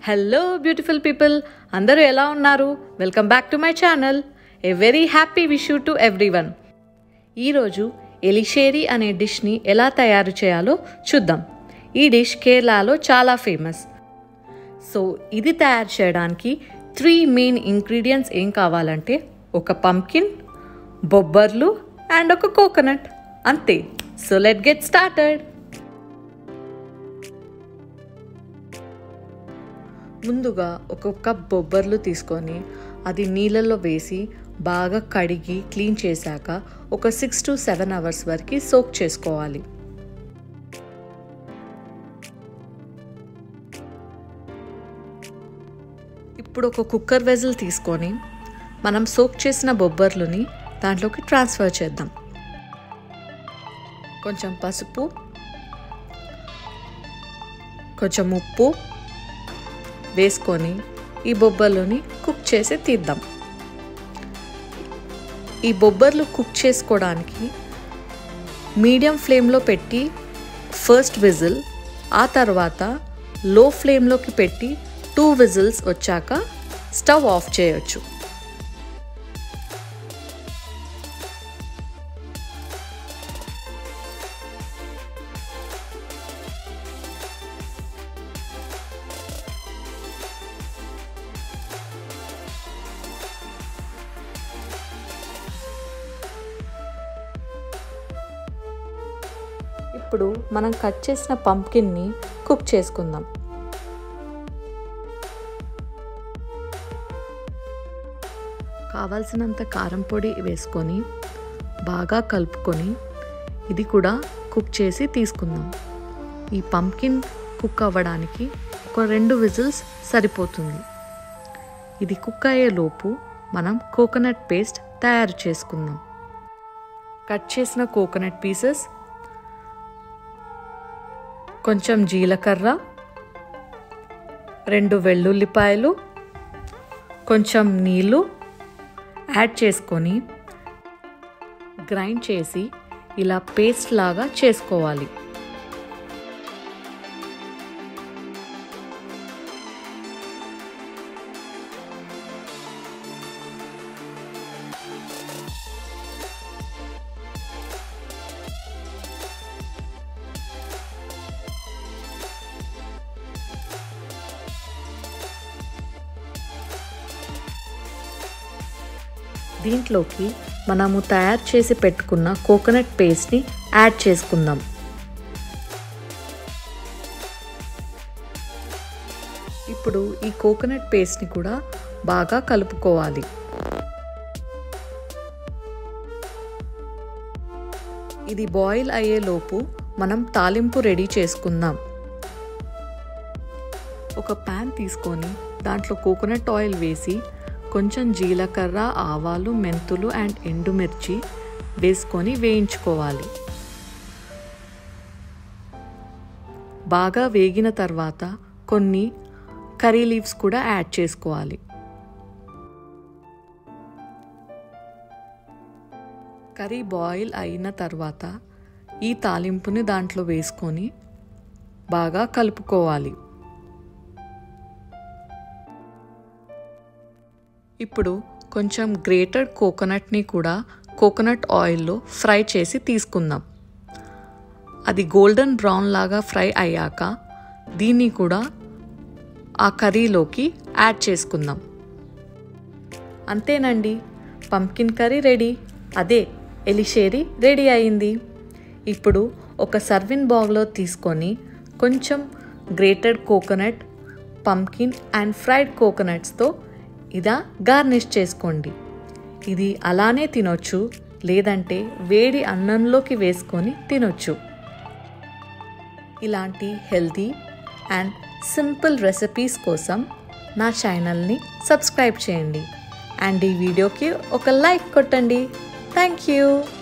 hello beautiful people అందరూ ఎలా ఉన్నారు welcome back to my channel a very happy wish you to every one ఈరోజు ఎలిషేరి అనే డిష్ని ఎలా తయారు చేయాలో చూద్దాం ఈ డిష్ కేరళలో చాలా ఫేమస్ సో ఇది తయారు చేయడానికి త్రీ మెయిన్ ఇంగ్రీడియంట్స్ ఏం కావాలంటే ఒక పంకిన్ బొబ్బర్లు అండ్ ఒక కోకోనట్ అంతే సో లెట్ గెట్ స్టార్టెడ్ ముందుగా ఒక కప్ బొబ్బర్లు తీసుకొని అది నీళ్ళల్లో వేసి బాగా కడిగి క్లీన్ చేశాక ఒక సిక్స్ టు సెవెన్ అవర్స్ వరకు సోక్ చేసుకోవాలి ఇప్పుడు ఒక కుక్కర్ వెజల్ తీసుకొని మనం సోక్ చేసిన బొబ్బర్లుని దాంట్లోకి ట్రాన్స్ఫర్ చేద్దాం కొంచెం పసుపు కొంచెం ఉప్పు వేసుకొని ఈ బొబ్బర్లుని కుక్ చేసి తీద్దాం ఈ బొబ్బర్లు కుక్ చేసుకోవడానికి మీడియం ఫ్లేమ్లో పెట్టి ఫస్ట్ విజిల్ ఆ తర్వాత లో ఫ్లేమ్లోకి పెట్టి టూ విజిల్స్ వచ్చాక స్టవ్ ఆఫ్ చేయొచ్చు ఇప్పుడు మనం కట్ చేసిన పంప్కిన్ని కుక్ చేసుకుందాం కావాల్సినంత కారం పొడి వేసుకొని బాగా కలుపుకొని ఇది కూడా కుక్ చేసి తీసుకుందాం ఈ పంప్కిన్ కుక్ అవ్వడానికి ఒక రెండు విజిల్స్ సరిపోతుంది ఇది కుక్ అయ్యే లోపు మనం కోకోనట్ పేస్ట్ తయారు చేసుకుందాం కట్ చేసిన కోకోనట్ పీసెస్ కొంచెం జీలకర్ర రెండు వెల్లుల్లిపాయలు కొంచెం నీళ్ళు యాడ్ చేసుకొని గ్రైండ్ చేసి ఇలా పేస్ట్ లాగా చేసుకోవాలి దీంట్లోకి మనము తయారు చేసి పెట్టుకున్న కోకోనట్ పేస్ట్ని యాడ్ చేసుకుందాం ఇప్పుడు ఈ కోకోనట్ పేస్ట్ని కూడా బాగా కలుపుకోవాలి ఇది బాయిల్ అయ్యేలోపు మనం తాలింపు రెడీ చేసుకుందాం ఒక ప్యాన్ తీసుకొని దాంట్లో కోకోనట్ ఆయిల్ వేసి కొంచెం జీలకర్ర ఆవాలు మెంతులు అండ్ ఎండుమిర్చి వేసుకొని వేయించుకోవాలి బాగా వేగిన తర్వాత కొన్ని కర్రీ లీవ్స్ కూడా యాడ్ చేసుకోవాలి కర్రీ బాయిల్ అయిన తర్వాత ఈ తాలింపుని దాంట్లో వేసుకొని బాగా కలుపుకోవాలి ఇప్పుడు కొంచెం గ్రేటెడ్ కోకోనట్ని కూడా కోకోనట్ ఆయిల్లో ఫ్రై చేసి తీసుకుందాం అది గోల్డెన్ బ్రౌన్ లాగా ఫ్రై అయ్యాక దీన్ని కూడా ఆ కర్రీలోకి యాడ్ చేసుకుందాం అంతేనండి పంకిన్ కర్రీ రెడీ అదే ఎలిషేరి రెడీ అయింది ఇప్పుడు ఒక సర్వింగ్ బౌల్లో తీసుకొని కొంచెం grated coconut pumpkin and fried కోకోనట్స్తో ఇదా గార్నిష్ చేసుకోండి ఇది అలానే తినొచ్చు లేదంటే వేడి అన్నంలోకి వేసుకొని తినొచ్చు ఇలాంటి హెల్తీ అండ్ సింపుల్ రెసిపీస్ కోసం నా ఛానల్ని సబ్స్క్రైబ్ చేయండి అండ్ ఈ వీడియోకి ఒక లైక్ కొట్టండి థ్యాంక్ యూ